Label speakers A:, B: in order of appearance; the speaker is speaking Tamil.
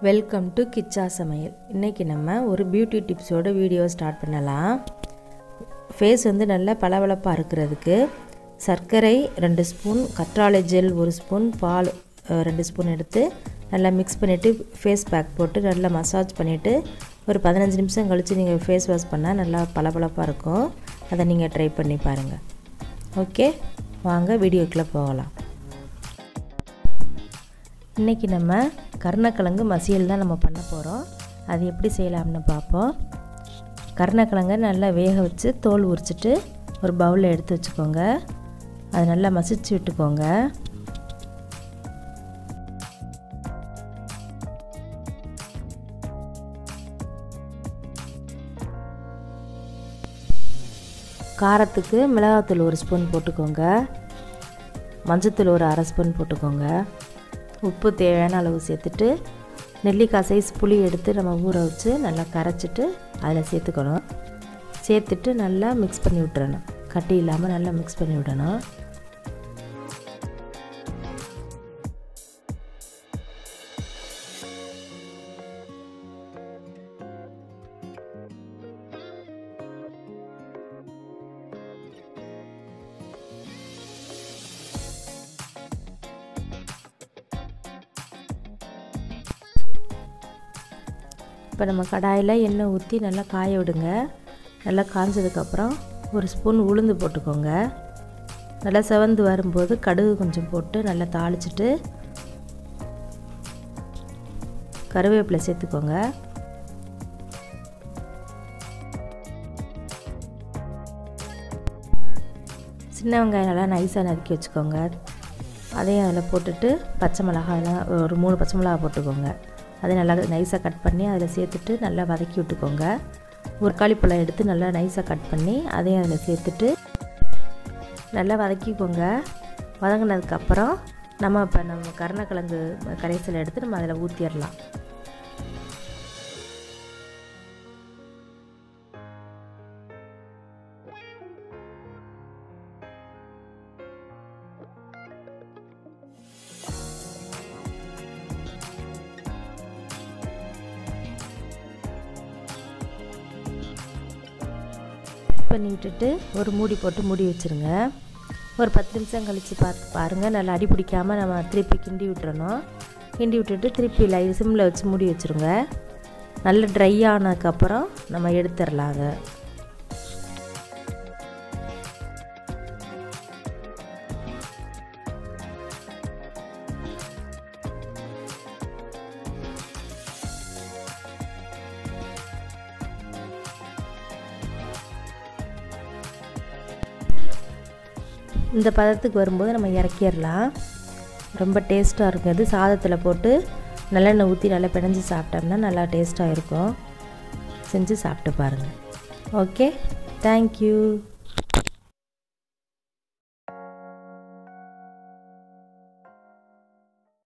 A: வெல்கம் டு கிச்சா சமையல் இன்றைக்கி நம்ம ஒரு பியூட்டி டிப்ஸோட வீடியோ ஸ்டார்ட் பண்ணலாம் ஃபேஸ் வந்து நல்லா பளபளப்பாக இருக்கிறதுக்கு சர்க்கரை ரெண்டு ஸ்பூன் கற்றாழை ஜெல் ஒரு ஸ்பூன் பால் அஹ், ரெண்டு ஸ்பூன் எடுத்து நல்லா மிக்ஸ் பண்ணிவிட்டு ஃபேஸ் பேக் போட்டு நல்லா மசாஜ் பண்ணிவிட்டு ஒரு பதினஞ்சு நிமிஷம் கழித்து நீங்கள் ஃபேஸ் வாஷ் பண்ணால் நல்லா பளபளப்பாக இருக்கும் அதை நீங்கள் ட்ரை பண்ணி பாருங்கள் ஓகே வாங்க வீடியோக்குள்ளே போகலாம் இன்றைக்கி நம்ம கருணக்கிழங்கு மசியல் தான் நம்ம பண்ண போகிறோம் அது எப்படி செய்யலாம்னு பார்ப்போம் கருணக்கிழங்கை நல்லா வேக வச்சு தோல் உரிச்சிட்டு ஒரு பவுலில் எடுத்து வச்சுக்கோங்க அது நல்லா மசிச்சு விட்டுக்கோங்க காரத்துக்கு மிளகாத்தூள் ஒரு ஸ்பூன் போட்டுக்கோங்க மஞ்சத்தூள் ஒரு அரை ஸ்பூன் போட்டுக்கோங்க உப்பு தேவையான அளவு சேர்த்துட்டு நெல்லிக்காய் சைஸ் புளி எடுத்து நம்ம ஊற வச்சு நல்லா கரைச்சிட்டு அதில் சேர்த்துக்கணும் சேர்த்துட்டு நல்லா மிக்ஸ் பண்ணி விட்டுறணும் கட்டி இல்லாமல் நல்லா மிக்ஸ் பண்ணி விடணும் இப்போ நம்ம கடாயில் எண்ணெய் ஊற்றி நல்லா காய விடுங்க நல்லா காஞ்சதுக்கப்புறம் ஒரு ஸ்பூன் உளுந்து போட்டுக்கோங்க நல்லா செவந்து வரும்போது கடுகு கொஞ்சம் போட்டு நல்லா தாளிச்சிட்டு கருவேப்பிலை சேர்த்துக்கோங்க சின்ன வெங்காயம் நல்லா நைஸாக நறுக்கி வச்சுக்கோங்க அதையும் அதில் போட்டுட்டு பச்சை மிளகாயெல்லாம் ஒரு மூணு பச்சை மிளகா போட்டுக்கோங்க அதை நல்லா நைஸாக கட் பண்ணி அதில் சேர்த்துட்டு நல்லா வதக்கி விட்டுக்கோங்க ஒரு காளிப்பழம் எடுத்து நல்லா நைஸாக கட் பண்ணி அதையும் அதில் சேர்த்துட்டு நல்லா வதக்கிக்கோங்க வதங்கினதுக்கப்புறம் நம்ம இப்போ நம்ம கருணக்கிழங்கு கரைசல் எடுத்து நம்ம அதில் ஊற்றிடலாம் பண்ணி விட்டுட்டு ஒரு மூடி போட்டு மூடி வச்சுருங்க ஒரு பத்து நிமிஷம் கழித்து பார்த்து பாருங்கள் நல்லா அடி பிடிக்காமல் நம்ம திருப்பி கிண்டி விட்டுறணும் கிண்டி விட்டுட்டு திருப்பி லை சிம்மில் வச்சு மூடி வச்சுருங்க நல்ல ட்ரை ஆனதுக்கப்புறம் நம்ம எடுத்துடலாம் அதை இந்த பதத்துக்கு வரும்போது நம்ம இறக்கிடலாம் ரொம்ப டேஸ்ட்டாக இருக்கும் இது சாதத்தில் போட்டு நல்லெண்ணெய் ஊற்றி நல்லா பிணைஞ்சி சாப்பிட்டோம்னா நல்லா டேஸ்ட்டாக இருக்கும் செஞ்சு சாப்பிட்டு பாருங்கள் ஓகே தேங்க்யூ